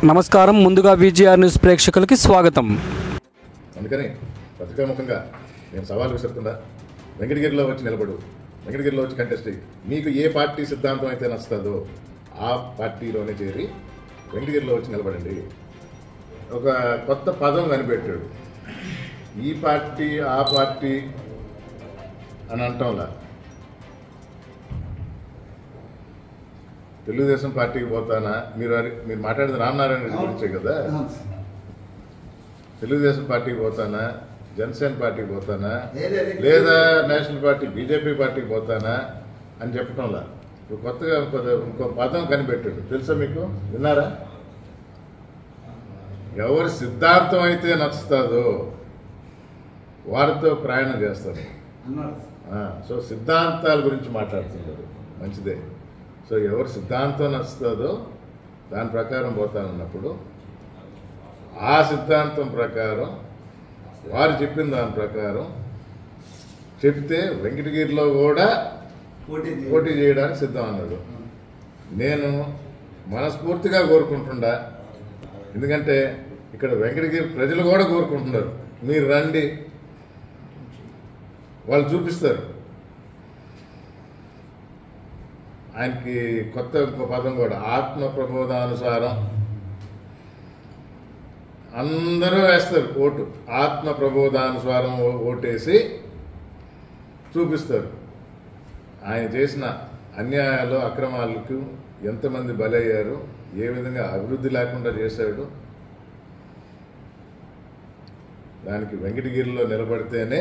నమస్కారం ముందుగా VGR news ప్రేక్షకులకి స్వాగతం అందుకని పత్రికాముఖంగా నేను సవాల్ విసురుతున్నా వెంకటగిరిలో వచ్చి నిలబడు వెంకటగిరిలో వచ్చి కంటెస్ట్ చెయ్యి. మీకు ఏ పార్టీ సిద్ధాంతం అయితే నచ్చుతుందో ఆ పార్టీలోనే చేరి వెంకటగిరిలో వచ్చి నిలబడండి ఒక కొత్త పదం కనిపెట్టాడు ఈ పార్టీ ఆ పార్టీ అని అంటంలా తెలుగుదేశం పార్టీకి పోతానా మీరు అరి- మీరు మాట్లాడేది రామనారాయణ రెడ్డి గురించే కదా తెలుగుదేశం పార్టీకి పోతానా జనసేన పార్టీకి పోతానా లేదా నేషనల్ పార్టీ బీజేపీ పార్టీకి పోతానా అని చెప్పటంలా ఇప్పుడు కొత్తగా ఇంకో ఇంకో పదం కనిపెట్టాడు తెలుసా మీకు విన్నారా ఎవరి సిద్ధాంతం అయితే నచ్చుతుందో వారితో ప్రయాణం చేస్తారు ఆ, సో సిద్ధాంతాల గురించి మాట్లాడుతున్నారు మంచిదే సో ఎవరు సిద్ధాంతం నచ్చుతుందో దాని ప్రకారం పోతానన్నప్పుడు ఆ సిద్ధాంతం ప్రకారం వారు చెప్పిన దాని ప్రకారం చెప్తే వెంకటగిరిలో కూడా పోటీ చేయడానికి సిద్ధం అన్నాడు నేను మనస్ఫూర్తిగా కోరుకుంటుండా ఎందుకంటే ఇక్కడ వెంకటగిరి ప్రజలు కూడా కోరుకుంటున్నారు మీరు రండి వాళ్ళు చూపిస్తారు ఆయనకి కొత్త ఇంకో పదం కూడా ఆత్మ ప్రబోధానుసారం అందరూ వేస్తారు ఓటు ఆత్మ ప్రబోధానుసారం ఓ- ఓటేసి చూపిస్తారు ఆయన చేసిన అన్యాయాలు అక్రమాలకు ఎంతమంది బలయ్యారు ఏ విధంగా అభివృద్ధి లేకుండా చేశాడు దానికి వెంకటగిరిలో నిలబడితేనే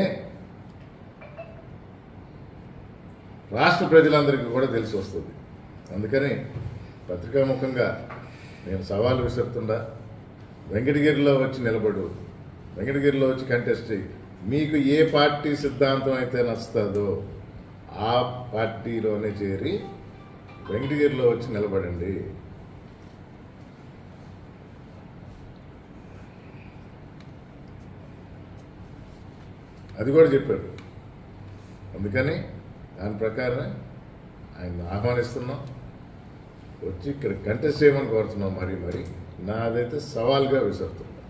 రాష్ట్ర ప్రజలందరికీ కూడా తెలిసి వస్తుంది అందుకని పత్రికాముఖంగా నేను సవాలు విసురుతుండా వెంకటగిరిలో వచ్చి నిలబడు వెంకటగిరిలో వచ్చి కంటెస్ట్ చెయ్యి మీకు ఏ పార్టీ సిద్ధాంతం అయితే నచ్చుతుందో ఆ పార్టీలోనే చేరి వెంకటగిరిలో వచ్చి నిలబడండి అది కూడా చెప్పారు అందుకని దాని ప్రకారమే ఆయన ఆహ్వానిస్తున్నాం వచ్చి ఇక్కడ కంటెస్ట్ చేయమని కోరుతున్నాం మరి మరి నాదైతే సవాల్గా విసురుతున్నాం